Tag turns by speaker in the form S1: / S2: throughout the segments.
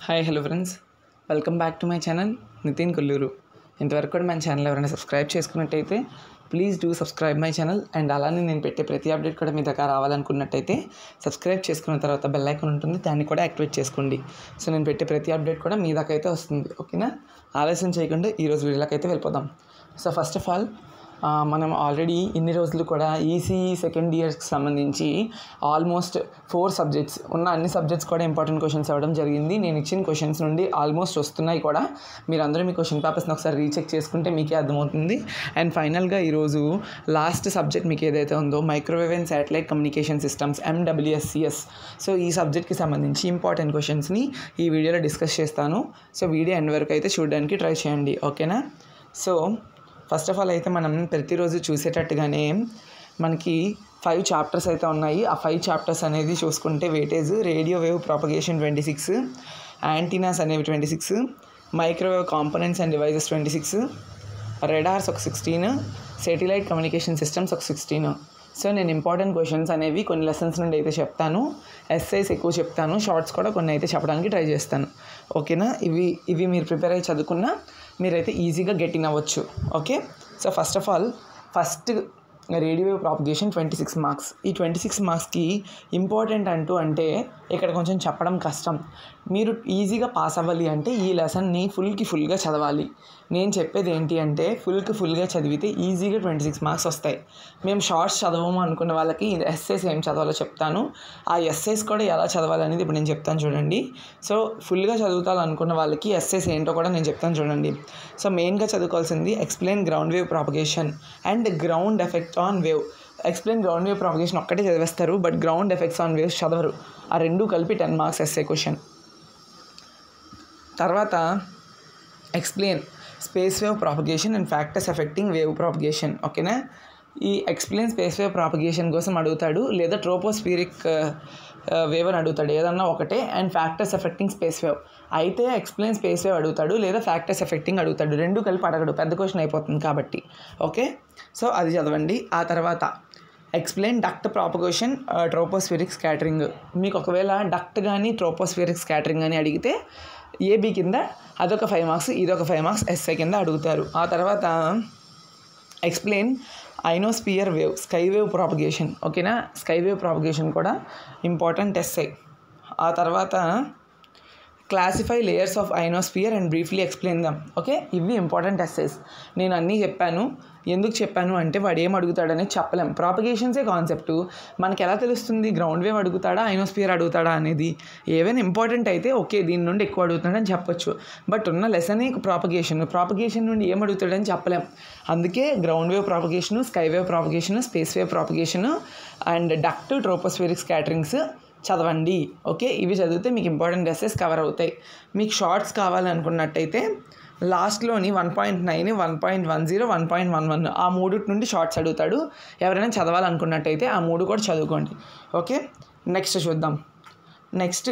S1: hi hello friends welcome back to my channel Nitin Kolluru ఇంతవరకు కూడా మన ఛానల్ ఎవరైనా సబ్స్క్రైబ్ చేసుకున్నట్టయితే please do subscribe my channel and అలానే నేను పెట్టే ప్రతి అప్డేట్ కూడా మీ దగ్గర రావాలనుకున్నట్టయితే సబ్స్క్రైబ్ చేసుకున్న తర్వాత బెల్ ఐకాన్ ఉంటుంది దాన్ని కూడా యాక్టివేట్ చేసుకోండి సో నేను పెట్టే ప్రతి అప్డేట్ కూడా మీ దాకా అయితే వస్తుంది ఓకేనా ఆలస్యం చేయకుండా ఈరోజు వీడియోలోకి అయితే వెళ్ళిపోదాం సో ఫస్ట్ ఆఫ్ ఆల్ ఆ, మనం ఆల్రెడీ ఇన్ని రోజులు కూడా ఈసీఈ సెకండ్ ఇయర్స్కి సంబంధించి ఆల్మోస్ట్ ఫోర్ సబ్జెక్ట్స్ ఉన్న అన్ని సబ్జెక్ట్స్ కూడా ఇంపార్టెంట్ క్వశ్చన్స్ అవ్వడం జరిగింది నేను ఇచ్చిన క్వశ్చన్స్ నుండి ఆల్మోస్ట్ వస్తున్నాయి కూడా మీరు అందరూ మీ క్వశ్చన్ పేపర్స్ని ఒకసారి రీచెక్ చేసుకుంటే మీకే అర్థమవుతుంది అండ్ ఫైనల్గా ఈరోజు లాస్ట్ సబ్జెక్ట్ మీకు ఏదైతే ఉందో microwave and satellite communication systems MWSCS so ఈ సబ్జెక్ట్కి సంబంధించి ఇంపార్టెంట్ క్వశ్చన్స్ని ఈ వీడియోలో డిస్కస్ చేస్తాను సో వీడియో ఎండ్ వరకు అయితే చూడడానికి ట్రై చేయండి ఓకేనా సో ఫస్ట్ ఆఫ్ ఆల్ అయితే మనం ప్రతిరోజు చూసేటట్టుగానే మనకి ఫైవ్ చాప్టర్స్ అయితే ఉన్నాయి ఆ ఫైవ్ చాప్టర్స్ అనేది చూసుకుంటే weightage radio wave propagation twenty six antennas అనేవి twenty six microwave components and devices twenty six radars ఒక సిక్స్టీన్ సెటిలైట్ కమ్యూనికేషన్ సిస్టమ్స్ ఒక సిక్స్టీన్ సో నేను ఇంపార్టెంట్ క్వశ్చన్స్ అనేవి కొన్ని లెసన్స్ నుండి అయితే చెప్తాను ఎస్ఐస్ ఎక్కువ చెప్తాను షార్ట్స్ కూడా కొన్ని అయితే చెప్పడానికి ట్రై చేస్తాను ఓకేనా ఇవి ఇవి మీరు ప్రిపేర్ అయ్యి చదువుకున్నా మీరైతే ఈజీగా గెట్టిన్ అవ్వచ్చు okay so first of all first radio propagation twenty six marks ఈ ట్వంటీ సిక్స్ మార్క్స్కి ఇంపార్టెంట్ అంటూ అంటే ఇక్కడ కొంచెం చెప్పడం కష్టం మీరు ఈజీగా పాస్ అవ్వాలి అంటే ఈ లెసన్ని ఫుల్కి ఫుల్గా చదవాలి నేను చెప్పేది ఏంటి అంటే ఫుల్కి ఫుల్గా చదివితే ఈజీగా ట్వంటీ సిక్స్ మార్క్స్ వస్తాయి మేము షార్ట్స్ చదవము అనుకున్న వాళ్ళకి ఎస్ఎస్ ఏం చదవాలో చెప్తాను ఆ ఎస్ఎస్ కూడా ఎలా చదవాలనేది ఇప్పుడు నేను చెప్తాను చూడండి సో ఫుల్గా చదువుతాను అనుకున్న వాళ్ళకి ఎస్ఎస్ ఏంటో కూడా నేను చెప్తాను చూడండి సో మెయిన్గా చదువుకోవాల్సింది explain ground wave propagation and ground effect on wave explain ground wave propagation ఒక్కటే చదివేస్తారు but ground effects on waves చదవరు ఆ రెండు కలిపి టెన్ మార్క్స్ ఎస్ఏ క్వశ్చన్ తర్వాత explain space wave propagation and factors affecting wave propagation ఓకేనా ఈ explain space wave propagation కోసం అడుగుతాడు లేదా ట్రోపోస్ఫిరిక్ వేవ్ అని అడుగుతాడు ఏదన్నా ఒకటే and factors affecting space wave అయితే ఎక్స్ప్లెయిన్ స్పేస్ వేవ్ అడుగుతాడు లేదా ఫ్యాక్టర్స్ ఎఫెక్టింగ్ అడుగుతాడు రెండు కలిపి అడగడు పెద్ద క్వశ్చన్ అయిపోతుంది కాబట్టి ఓకే సో అది చదవండి ఆ తర్వాత explain duct propagation tropospheric scattering మీకు ఒకవేళ డక్ట్ కానీ ట్రోపోస్ఫిరిక్ స్కాటరింగ్ అని అడిగితే ఏబీ కింద అదొక ఫైవ్ మార్క్స్ ఇదొక ఫైవ్ మార్క్స్ ఎస్ఐ కింద అడుగుతారు ఆ తర్వాత explain ionosphere wave sky wave propagation ఓకేనా స్కై వేవ్ ప్రాపగేషన్ కూడా ఇంపార్టెంట్ ఎస్ఐ ఆ తర్వాత classify layers of ionosphere and briefly explain them okay ఇవి ఇంపార్టెంట్ ఎస్సెస్ నేను అన్నీ చెప్పాను ఎందుకు చెప్పాను అంటే వాడు ఏం అడుగుతాడనేది చెప్పలేం ప్రాపగేషన్సే కాన్సెప్ట్ మనకి ఎలా తెలుస్తుంది గ్రౌండ్ వేవ్ అడుగుతాడా ఐనోస్పియర్ అడుగుతాడా అనేది ఏవైనా ఇంపార్టెంట్ అయితే ఓకే దీని నుండి ఎక్కువ అడుగుతాడని చెప్పొచ్చు బట్ ఉన్న లెసనే ప్రాపగేషన్ ప్రాపగేషన్ నుండి ఏం అడుగుతాడని చెప్పలేం అందుకే ground wave propagation sky wave propagation space wave propagation and duct tropospheric scatterings చదవండి ఓకే ఇవి చదివితే మీకు ఇంపార్టెంట్ ఎస్సెస్ కవర్ అవుతాయి మీకు షార్ట్స్ కావాలనుకున్నట్టయితే లాస్ట్లోని one point nine one point one zero one point one one ఆ మూడు నుండి షార్ట్స్ అడుగుతాడు ఎవరైనా చదవాలనుకున్నట్టయితే ఆ మూడు కూడా చదువుకోండి ఓకే నెక్స్ట్ చూద్దాం next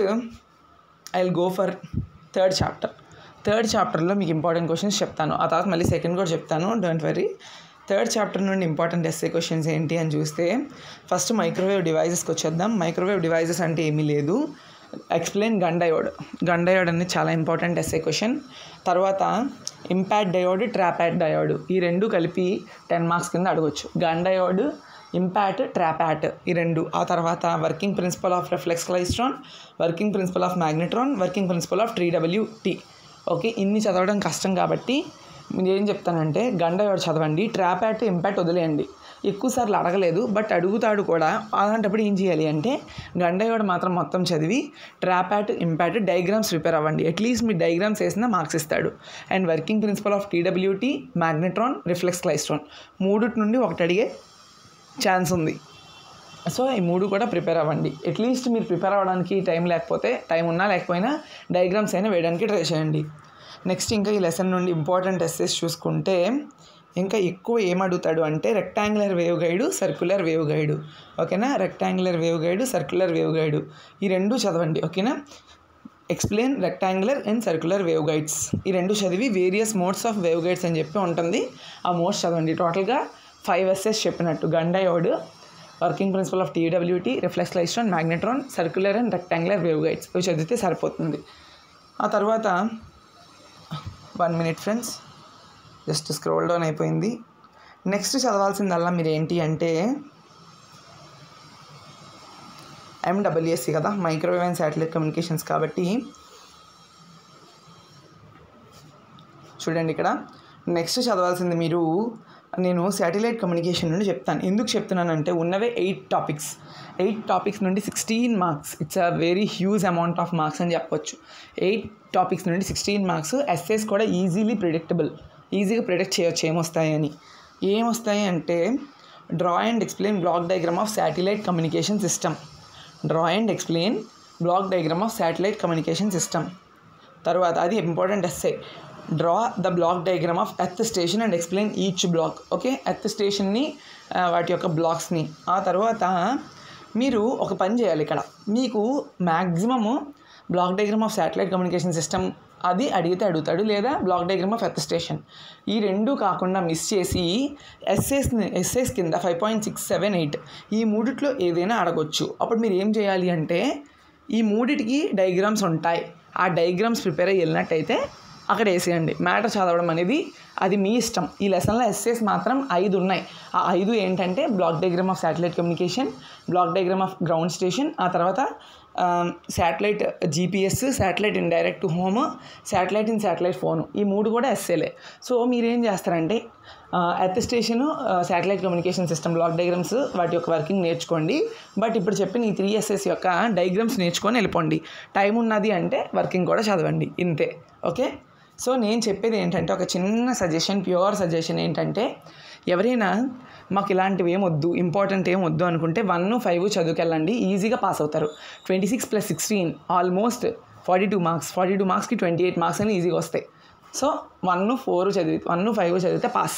S1: I will go for third chapter third చాప్టర్లో మీకు ఇంపార్టెంట్ క్వశ్చన్స్ చెప్తాను ఆ తర్వాత మళ్ళీ సెకండ్ కూడా చెప్తాను డోంట్ వరీ థర్డ్ చాప్టర్ నుండి ఇంపార్టెంట్ ఎస్ఏ క్వశ్చన్స్ ఏంటి అని చూస్తే ఫస్ట్ మైక్రోవేవ్ డివైజెస్కి వచ్చేద్దాం మైక్రోవేవ్ డివైజెస్ అంటే ఏమీ లేదు explain Gunn diode Gunn diode అనేది చాలా ఇంపార్టెంట్ ఎస్ఏ క్వశ్చన్ తర్వాత ఇంపాక్ట్ డయోడ్ ట్రాప్యాట్ డయోడ్ ఈ రెండు కలిపి టెన్ మార్క్స్ కింద అడగొచ్చు గన్ డయోడ్ ఇంపాక్ట్ ట్రాప్యాట్ ఈ రెండు ఆ తర్వాత working principle of reflex klystron working principle of magnetron working principle of T WT okay ఇన్ని చదవడం కష్టం కాబట్టి నేను ఏం చెప్తానంటే గండయోడ్ చదవండి ట్రాప్యాట్ ఇంపాక్ట్ వదిలేయండి ఎక్కువసార్లు అడగలేదు బట్ అడుగుతాడు కూడా అలాంటప్పుడు ఏం చేయాలి అంటే గండయోడ్ మాత్రం మొత్తం చదివి ట్రాప్యాట్ ఇంపాక్ట్ డయాగ్రామ్స్ ప్రిపేర్ అవ్వండి అట్లీస్ట్ మీ డయాగ్రామ్స్ వేసిన మార్క్స్ ఇస్తాడు and working principle of TWT magnetron reflex klystron మూడిటి నుండి ఒకటి అడిగే ఛాన్స్ ఉంది సో ఈ మూడు కూడా ప్రిపేర్ అవ్వండి అట్లీస్ట్ మీరు ప్రిపేర్ అవ్వడానికి టైం లేకపోతే టైం ఉన్నా లేకపోయినా డయాగ్రామ్స్ అయినా వేయడానికి ట్రై చేయండి నెక్స్ట్ ఇంకా ఈ లెసన్ నుండి ఇంపార్టెంట్ ఎస్సెస్ చూసుకుంటే ఇంకా ఎక్కువ ఏం అడుగుతాడు అంటే rectangular wave guide circular wave guide ఓకేనా rectangular wave guide circular wave guide ఈ రెండు చదవండి ఓకేనా explain rectangular and circular wave guides ఈ రెండు చదివి various modes of wave guides అని చెప్పి ఉంటుంది ఆ మోడ్స్ చదవండి టోటల్గా ఫైవ్ ఎస్ఎస్ చెప్పినట్టు Gunn diode working principle of TWT reflex klystron magnetron circular and rectangular wave guides ఇవి చదివితే సరిపోతుంది ఆ తర్వాత one minute friends just scroll down అయిపోయింది నెక్స్ట్ చదవాల్సిందల్లా మీరు ఏంటి అంటే ఎండబ్ల్యూఎస్సి కదా మైక్రోవేవ్ అండ్ శాటిలైట్ కమ్యూనికేషన్స్ కాబట్టి చూడండి ఇక్కడ నెక్స్ట్ చదవాల్సింది మీరు నేను శాటిలైట్ కమ్యూనికేషన్ నుండి చెప్తాను ఎందుకు చెప్తున్నానంటే ఉన్నవే ఎయిట్ టాపిక్స్ ఎయిట్ టాపిక్స్ నుండి sixteen marks it's a very huge amount of marks అని చెప్పొచ్చు ఎయిట్ టాపిక్స్ నుండి సిక్స్టీన్ మార్క్స్ ఎస్ఏస్ కూడా ఈజీలీ ప్రిడిక్టబుల్ ఈజీగా ప్రిడిక్ట్ చేయొచ్చు ఏమొస్తాయని ఏమొస్తాయి అంటే draw and explain block diagram of satellite communication system draw and explain block diagram of satellite communication system తర్వాత అది important essay draw the block diagram of earth station and explain each block okay earth స్టేషన్ని వాటి యొక్క బ్లాక్స్ని ఆ తర్వాత మీరు ఒక పని చేయాలి ఇక్కడ మీకు maximum block diagram of satellite communication system అది అడిగితే అడుగుతాడు లేదా block diagram of earth station ఈ రెండు కాకుండా మిస్ చేసి ఎస్ఎస్ని ఎస్ఎస్ కింద five point six seven eight ఈ మూడిట్లో ఏదైనా అడగొచ్చు అప్పుడు మీరు ఏం చేయాలి అంటే ఈ మూడిటికి డయాగ్రామ్స్ ఉంటాయి ఆ డయాగ్రామ్స్ ప్రిపేర్ అయ్యి వెళ్ళినట్టయితే అక్కడ వేసేయండి మ్యాటర్ చదవడం అనేది అది మీ ఇష్టం ఈ లెసన్లో ఎస్ఎస్ మాత్రం ఐదు ఉన్నాయి ఆ ఐదు ఏంటంటే block diagram of satellite communication block diagram of ground station ఆ తర్వాత satellite GPS satellite in direct to home satellite in satellite phone ఈ మూడు కూడా ఎస్ఏలే సో మీరు ఏం చేస్తారంటే earth station satellite communication system block diagrams వాటి యొక్క వర్కింగ్ నేర్చుకోండి బట్ ఇప్పుడు చెప్పిన ఈ త్రీ ఎస్ఎస్ యొక్క డయాగ్రామ్స్ నేర్చుకొని వెళ్ళిపోండి టైం ఉన్నది అంటే వర్కింగ్ కూడా చదవండి ఇంతే ఓకే సో నేను చెప్పేది ఏంటంటే ఒక చిన్న సజెషన్ ప్యూర్ సజెషన్ ఏంటంటే ఎవరైనా మాకు ఇలాంటివి ఏం వద్దు ఇంపార్టెంట్ ఏం వద్దు అనుకుంటే వన్ ఫైవ్ చదువుకెళ్ళండి ఈజీగా పాస్ అవుతారు twenty six plus sixteen almost forty two marks forty two మార్క్స్కి ట్వంటీ ఎయిట్ మార్క్స్ అని ఈజీగా వస్తాయి సో వన్ ఫోర్ చదివి వన్ ఫైవ్ చదివితే పాస్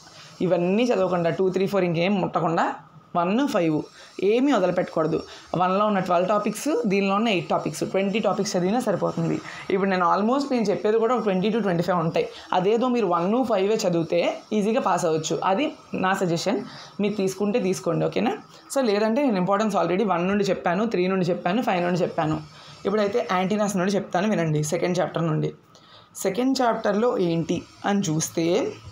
S1: ఇవన్నీ చదవకుండా టూ త్రీ ఫోర్ ఇంకేం ముట్టకుండా వన్ ఫైవ్ ఏమీ వదిలిపెట్టకూడదు వన్లో ఉన్న ట్వెల్వ్ టాపిక్స్ దీనిలో ఉన్న ఎయిట్ టాపిక్స్ ట్వంటీ టాపిక్స్ చదివినా సరిపోతుంది ఇప్పుడు నేను ఆల్మోస్ట్ నేను చెప్పేది కూడా ఒక ట్వంటీ టు ట్వంటీ ఫైవ్ ఉంటాయి అదేదో మీరు వన్ ఫైవే చదివితే ఈజీగా పాస్ అవ్వచ్చు అది నా సజెషన్ మీరు తీసుకుంటే తీసుకోండి ఓకేనా సో లేదంటే నేను ఇంపార్టెన్స్ ఆల్రెడీ వన్ నుండి చెప్పాను త్రీ నుండి చెప్పాను ఫైవ్ నుండి చెప్పాను ఇప్పుడైతే యాంటీనాస్ నుండి చెప్తాను వినండి సెకండ్ చాప్టర్ నుండి సెకండ్ చాప్టర్లో ఏంటి అని చూస్తే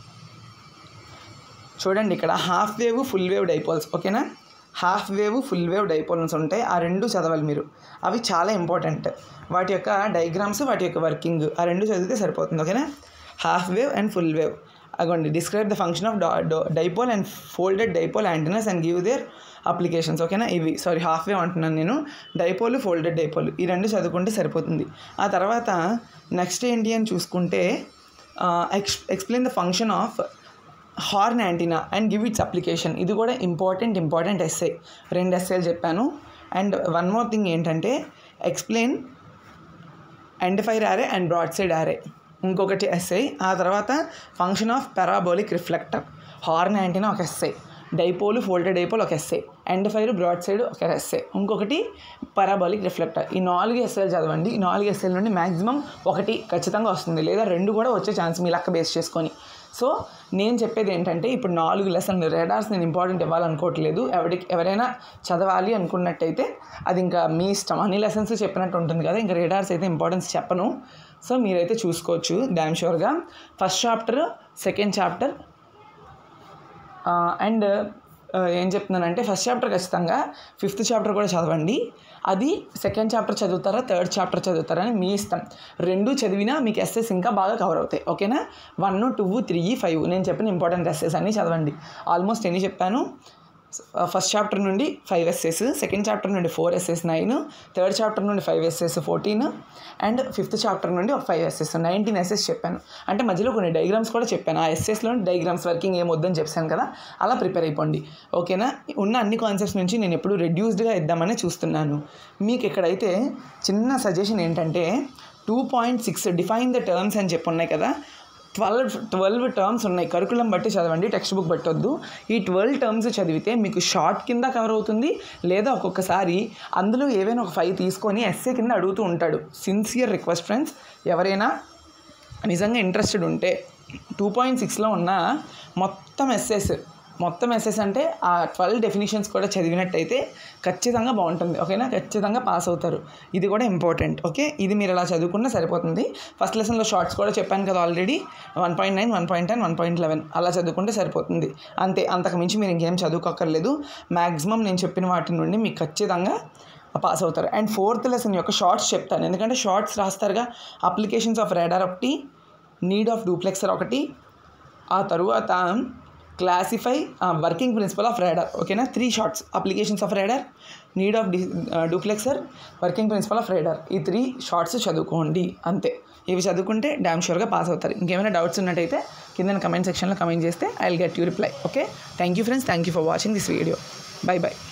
S1: చూడండి ఇక్కడ half wave full wave dipoles ఓకేనా half wave full wave dipoles ఉంటాయి ఆ రెండు చదవాలి మీరు అవి చాలా ఇంపార్టెంట్ వాటి యొక్క డయాగ్రామ్స్ వాటి యొక్క వర్కింగ్ ఆ రెండు చదివితే సరిపోతుంది ఓకేనా half wave and full wave అగోండి describe the function of dipole and folded dipole antennas and give their applications ఓకేనా ఇవి సారీ హాఫ్ వేవ్ అంటున్నాను నేను డైపోల్ ఫోల్డెడ్ డైపోల్ ఈ రెండు చదువుకుంటే సరిపోతుంది ఆ తర్వాత నెక్స్ట్ ఏంటి అని చూసుకుంటే ex explain the function of horn antenna and give its applications ఇది కూడా ఇంపార్టెంట్ ఇంపార్టెంట్ ఎస్ఏ రెండు ఎస్ఏలు చెప్పాను అండ్ వన్ మోర్ థింగ్ ఏంటంటే explain end fire array and broadside array ఇంకొకటి ఎస్ఐ ఆ తర్వాత function of parabolic reflector horn antenna ఒక ఎస్ఐ డైపోలు ఫోల్డెడ్ డైపోల్ ఒక essay end fire broadside ఒక ఎస్ఐ ఇంకొకటి పరాబాలిక్ రిఫ్లెక్టర్ ఈ నాలుగు ఎస్ఐలు చదవండి ఈ నాలుగు ఎస్ఐల నుండి మ్యాక్సిమం ఒకటి ఖచ్చితంగా వస్తుంది లేదా రెండు కూడా వచ్చే ఛాన్స్ మీ లెక్క బేస్ చేసుకొని సో నేను చెప్పేది ఏంటంటే ఇప్పుడు నాలుగు లెసన్ రెడార్స్ నేను ఇంపార్టెంట్ ఇవ్వాలనుకోవట్లేదు ఎవరికి ఎవరైనా చదవాలి అనుకున్నట్టయితే అది ఇంకా మీ ఇష్టం అన్ని లెసన్స్ చెప్పినట్టు ఉంటుంది కదా ఇంకా రెడార్స్ అయితే ఇంపార్టెన్స్ చెప్పను సో మీరైతే చూసుకోవచ్చు డ్యామ్ షూర్గా first chapter second chapter and ఏం చెప్తున్నానంటే ఫస్ట్ చాప్టర్ ఖచ్చితంగా ఫిఫ్త్ చాప్టర్ కూడా చదవండి అది సెకండ్ చాప్టర్ చదువుతారా థర్డ్ చాప్టర్ చదువుతారా అని మీ ఇష్టం రెండు చదివినా మీకు ఎస్ఎస్ ఇంకా బాగా కవర్ అవుతాయి ఓకేనా వన్ టూ త్రీ ఫైవ్ నేను చెప్పిన ఇంపార్టెంట్ ఎస్ఎస్ అన్నీ చదవండి ఆల్మోస్ట్ ఎన్ని చెప్పాను ఫస్ట్ చాప్టర్ నుండి ఫైవ్ ఎస్ఎస్ సెకండ్ చాప్టర్ నుండి four essays nine third chapter నుండి five essays fourteen and fifth chapter నుండి ఒక ఫైవ్ ఎస్ఎస్ నైన్టీన్ ఎస్ఎస్ చెప్పాను అంటే మధ్యలో కొన్ని డయాగ్రామ్స్ కూడా చెప్పాను ఆ ఎస్ఎస్లో డయాగ్రామ్స్ వర్కింగ్ ఏం వద్దని చెప్పాను కదా అలా ప్రిపేర్ అయిపోండి ఓకేనా ఉన్న అన్ని కాన్సెప్ట్స్ నుంచి నేను ఎప్పుడు రెడ్యూస్డ్గా ఇద్దామని చూస్తున్నాను మీకు ఇక్కడైతే చిన్న సజెషన్ ఏంటంటే two point six define the terms అని చెప్పి ఉన్నాయి కదా ట్వెల్వ్ ట్వెల్వ్ టర్మ్స్ ఉన్నాయి కరికులం బట్టి చదవండి టెక్స్ట్ బుక్ పట్టొద్దు ఈ ట్వెల్వ్ టర్మ్స్ చదివితే మీకు షార్ట్ కింద కవర్ అవుతుంది లేదా ఒక్కొక్కసారి అందులో ఏవైనా ఒక ఫైవ్ తీసుకొని ఎస్ఏ కింద అడుగుతూ ఉంటాడు సిన్సియర్ రిక్వెస్ట్ ఫ్రెండ్స్ ఎవరైనా నిజంగా ఇంట్రెస్టెడ్ ఉంటే టూ పాయింట్ సిక్స్లో ఉన్న మొత్తం ఎస్ఎస్ మొత్తం ఎస్ఎస్ అంటే ఆ ట్వెల్వ్ డెఫినేషన్స్ కూడా చదివినట్టయితే ఖచ్చితంగా బాగుంటుంది ఓకేనా ఖచ్చితంగా పాస్ అవుతారు ఇది కూడా ఇంపార్టెంట్ ఓకే ఇది మీరు ఇలా చదువుకున్నా సరిపోతుంది ఫస్ట్ లెసన్లో షార్ట్స్ కూడా చెప్పాను కదా already one point nine one point ten one point eleven అలా చదువుకుంటే సరిపోతుంది అంతే అంతకు మించి మీరు ఇంకేం చదువుకోక్కర్లేదు మ్యాక్సిమం నేను చెప్పిన వాటి నుండి మీకు ఖచ్చితంగా పాస్ అవుతారు అండ్ ఫోర్త్ లెసన్ యొక్క షార్ట్స్ చెప్తాను ఎందుకంటే షార్ట్స్ రాస్తారుగా అప్లికేషన్స్ ఆఫ్ రేడార్ ఒకటి నీడ్ ఆఫ్ డూప్లెక్సర్ ఒకటి ఆ తరువాత classify working principle of radar ఓకేనా three shorts applications of radar need of the duplexer working principle of radar ఈ త్రీ షార్ట్స్ చదువుకోండి అంతే ఇవి చదువుకుంటే డ్యామ్ షూర్గా పాస్ అవుతారు ఇంకేమైనా డౌట్స్ ఉన్నట్టయితే కింద కమెంట్ సెక్షన్లో కమెంట్ చేస్తే I will get you reply okay thank you friends thank you for watching this video bye by